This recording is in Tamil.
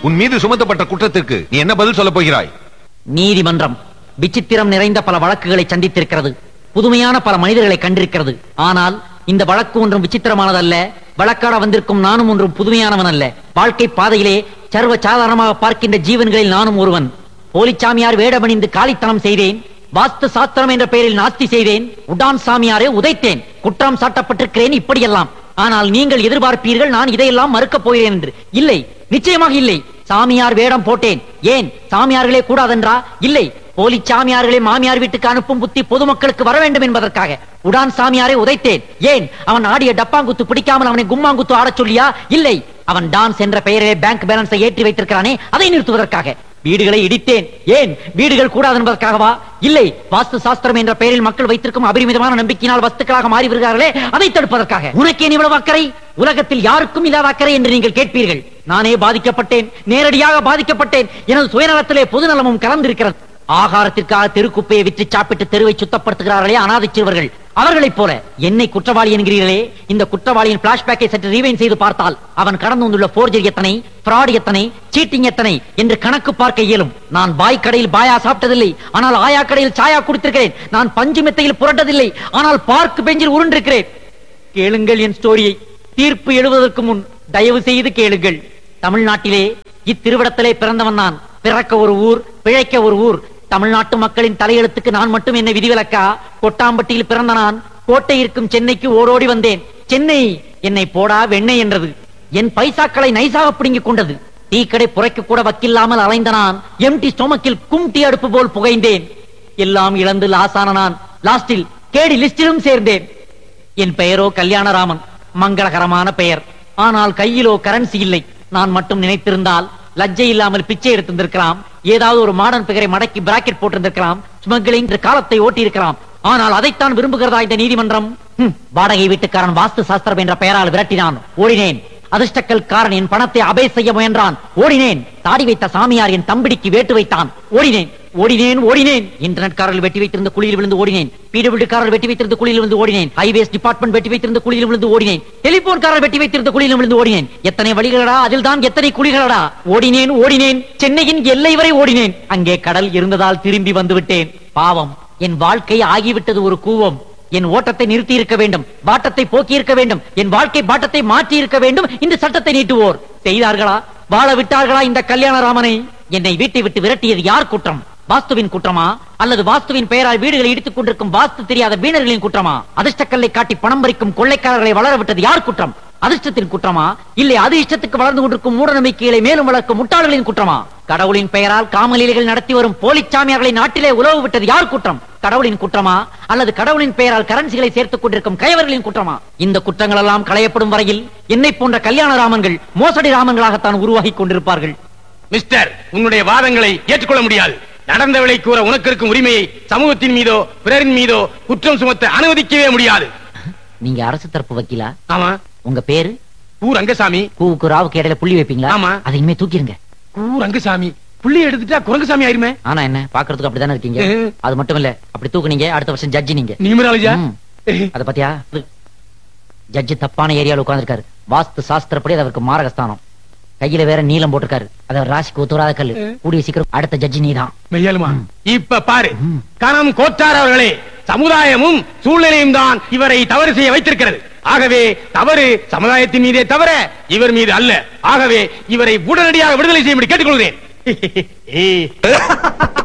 உன் மீது சுமத்தப்பட்ட குற்றத்திற்கு நீ என்ன பதில் சொல்லப் போகிறாய் நீதிமன்றம் விசித்திரம் நிறைந்த பல வழக்குகளை சந்தித்திருக்கிறது புதுமையான பல மனிதர்களை கண்டிருக்கிறது ஆனால் இந்த வழக்கு ஒன்றும் விசித்திரமானதல்ல வழக்காட வந்திருக்கும் நானும் ஒன்றும் புதுமையானவன் அல்ல வாழ்க்கை பாதையிலே சர்வ சாதாரணமாக பார்க்கின்ற ஜீவன்களில் நானும் ஒருவன் போலிச்சாமியார் வேடமணிந்து காலித்தனம் செய்தேன் வாஸ்து சாஸ்திரம் என்ற பெயரில் நாஸ்தி செய்தேன் உடான் சாமியாரே உதைத்தேன் குற்றம் சாட்டப்பட்டிருக்கிறேன் இப்படியெல்லாம் ஆனால் நீங்கள் எதிர்பார்ப்பீர்கள் நான் இதையெல்லாம் மறுக்கப் போகிறேன் என்று இல்லை நிச்சயமாக இல்லை சாமியார் வேடம் போட்டேன் ஏன் சாமியார்களே கூடாதென்றா இல்லை போலி சாமியார்களை மாமியார் வீட்டுக்கு அனுப்பும் புத்தி பொதுமக்களுக்கு வர வேண்டும் என்பதற்காக உடான் சாமியாரை உதைத்தேன் ஏன் அவன் ஆடிய டப்பாங்குத்து பிடிக்காமல் அவனை கும்மாங்குத்து ஆடச் சொல்லியா இல்லை அவன் டான்ஸ் என்ற பெயரிலே பேங்க் பேலன்ஸை ஏற்றி வைத்திருக்கிறானே அதை நிறுத்துவதற்காக வீடுகளை இடித்தேன் ஏன் வீடுகள் கூடாது என்பதற்காகவா இல்லை வாஸ்து சாஸ்திரம் என்ற பெயரில் மக்கள் வைத்திருக்கும் அபரிமிதமான நம்பிக்கையினால் வஸ்துக்களாக மாறி வருகிறார்களே அதை தடுப்பதற்காக உனக்கேன் இவ்வளவு அக்கறை உலகத்தில் யாருக்கும் இல்லாத அக்கறை என்று நீங்கள் கேட்பீர்கள் நானே பாதிக்கப்பட்டேன் நேரடியாக பாதிக்கப்பட்டேன் எனது சுயநலத்திலே பொதுநலமும் கலந்திருக்கிறது ஆகாரத்திற்காக தெருக்குப்பையை விற்று சாப்பிட்டு தெருவை சுத்தப்படுத்துகிறார்களே அனாதை சிறுவர்கள் அவர்களைப் போல என்னை குற்றவாளி என்கிறீர்களே இந்த குற்றவாளியின் பிளாஷ்பேக்கை சற்று ரீவைன் செய்து பார்த்தால் அவன் கடந்து வந்துள்ள போர்ஜரி எத்தனை fraud எத்தனை சீட்டிங் எத்தனை என்று கணக்கு பார்க்க இயலும் நான் பாய் கடையில் பாயா சாப்பிட்டதில்லை ஆனால் ஆயா கடையில் சாயா குடித்திருக்கிறேன் நான் பஞ்சு மெத்தையில் புரட்டதில்லை ஆனால் பார்க் பெஞ்சில் உருண்டிருக்கிறேன் கேளுங்கள் என் ஸ்டோரியை தீர்ப்பு எழுவதற்கு முன் தயவு செய்து கேளுங்கள் தமிழ்நாட்டிலே இத்திருவிடத்திலே பிறந்தவன் நான் பிறக்க ஒரு ஊர் பிழைக்க ஒரு ஊர் தமிழ்நாட்டு மக்களின் தலையெழுத்துக்கு நான் மட்டும் என்ன விதிவிலக்கா கொட்டாம்பட்டியில் பிறந்த நான் கோட்டை இருக்கும் சென்னைக்கு ஓடோடி வந்தேன் சென்னை என்னை போடா வெண்ணெய் என்றது என் பைசாக்களை நைசாக பிடுங்கிக் கொண்டது டீ கடை புரைக்க கூட வக்கில்லாமல் அலைந்த நான் எம்டி ஸ்டொமக்கில் கும் டீ அடுப்பு போல் புகைந்தேன் எல்லாம் இழந்து லாசான நான் லாஸ்டில் கேடி லிஸ்டிலும் சேர்ந்தேன் என் பெயரோ கல்யாணராமன் மங்களகரமான பெயர் ஆனால் கையிலோ கரன்சி இல்லை நான் மட்டும் நினைத்திருந்தால் லஜ்ஜை இல்லாமல் பிச்சை எடுத்திருந்திருக்கலாம் ஏதாவது ஒரு மாடர்ன் பெயரை மடக்கி பிராக்கெட் போட்டிருந்திருக்கலாம் ஸ்மக்லிங் என்ற காலத்தை ஓட்டி இருக்கலாம் ஆனால் அதைத்தான் விரும்புகிறதா இந்த நீதிமன்றம் ஹம், வாடகை வீட்டுக்காரன் வாஸ்து சாஸ்திரம் என்ற பெயரால் விரட்டினான் ஓடினேன் அதிர்ஷ்டக்கல்காரன் என் பணத்தை அபே செய்ய முயன்றான் ஓடினேன் தாடி வைத்த சாமியார் என் தம்பிடிக்கு வேட்டு வைத்தான் ஓடினேன் ஓடினேன் ஓடினேன் இன்டர்நெட் காரர்கள் வெட்டி வைத்திருந்த குழியில் விழுந்து ஓடினேன் பிடபிள்யூ காரர் வெட்டி வைத்திருந்த குழியில் விழுந்து ஓடினேன் ஹைவேஸ் டிபார்ட்மெண்ட் வெட்டி வைத்திருந்த குழியில் விழுந்து ஓடினேன் டெலிபோன் காரர் வெட்டி வைத்திருந்த குழியில் விழுந்து ஓடினேன் எத்தனை வழிகளடா அதில் தான் எத்தனை குழிகளடா ஓடினேன் ஓடினேன் சென்னையின் எல்லை வரை ஓடினேன் அங்கே கடல் இருந்ததால் திரும்பி வந்து விட்டேன் பாவம் என் வாழ்க்கை ஆகிவிட்டது ஒரு கூவம் என் ஓட்டத்தை நிறுத்தி இருக்க வேண்டும் பாட்டத்தை போக்கி இருக்க வேண்டும் என் வாழ்க்கை பாட்டத்தை மாற்றி இருக்க வேண்டும் இந்த சட்டத்தை நீட்டுவோர் செய்தார்களா வாழ விட்டார்களா இந்த கல்யாணராமனை என்னை வீட்டை விட்டு விரட்டியது யார் குற்றம் வாஸ்துவின் குற்றமா அல்லது வாஸ்துவின் பெயரால் வீடுகளை இடித்துக் கொண்டிருக்கும் வாஸ்து தெரியாத வீணர்களின் குற்றமா அதிர்ஷ்டக்கல்லை காட்டி பணம் பறிக்கும் கொள்ளைக்காரர்களை வளர விட்டது யார் குற்றம் அதிர்ஷ்டத்தின் குற்றமா இல்லை அது இஷ்டத்துக்கு வளர்ந்து கொண்டிருக்கும் மூட நம்பிக்கைகளை மேலும் வளர்க்கும் முட்டாள்களின் குற்றமா கடவுளின் பெயரால் காமலீலைகள் நடத்தி வரும் போலிச்சாமியார்களை நாட்டிலே உழவு விட்டது யார் குற்றம் கடவுளின் குற்றமா அல்லது கடவுளின் பெயரால் கரன்சிகளை சேர்த்துக் கொண்டிருக்கும் கயவர்களின் குற்றமா இந்த குற்றங்கள் எல்லாம் களையப்படும் வரையில் என்னை போன்ற கல்யாண ராமன்கள் மோசடி ராமன்களாகத்தான் உருவாகிக் கொண்டிருப்பார்கள் மிஸ்டர் உன்னுடைய வாதங்களை ஏற்றுக்கொள்ள முடியாது நடந்தவளை கூற உனக்கு இருக்கும் உரிமையை சமூகத்தின் மீதோ பிறரின் மீதோ குற்றம் சுமத்த அனுமதிக்கவே முடியாது நீங்க அரசு தரப்பு வக்கீலா ஆமா உங்க பேரு கூ ரங்கசாமி கூவுக்கு ராவுக்கு இடையில புள்ளி வைப்பீங்களா ஆமா. அதை இனிமே தூக்கிருங்க கூ ரங்கசாமி புள்ளி எடுத்துட்டா குரங்குசாமி ஆயிருமே ஆனா என்ன பாக்குறதுக்கு அப்படிதானே இருக்கீங்க ம். அது மட்டும் இல்ல அப்படி தூக்குனீங்க அடுத்த வருஷம் ஜட்ஜி நீங்க நிமிராலஜா ம். அத பாத்தியா ஜட்ஜி தப்பான ஏரியால உட்கார்ந்திருக்காரு வாஸ்து சாஸ்திரப்படி அது அவருக்கு மாரகஸ்தானம் கையில வேற நீளம் போட்டிருக்காரு அது அவர் ராசிக்கு ஒத்துவராத கல்லு கூடிய சீக்கிரம் அடுத்த ஜட்ஜி நீதான் மெய்யாலுமா இப்ப பாரு கணம் கோச்சார் அவர்களே சமுதாயமும் சூழ்நிலையும் தான் இவரை தவறு செய்ய வைத்திருக்கிறது ஆகவே தவறு சமுதாயத்தின் மீதே தவிர இவர் மீது அல்ல ஆகவே இவரை உடனடியாக விடுதலை செய்யும்படி கேட்டுக்கொள்கிறேன்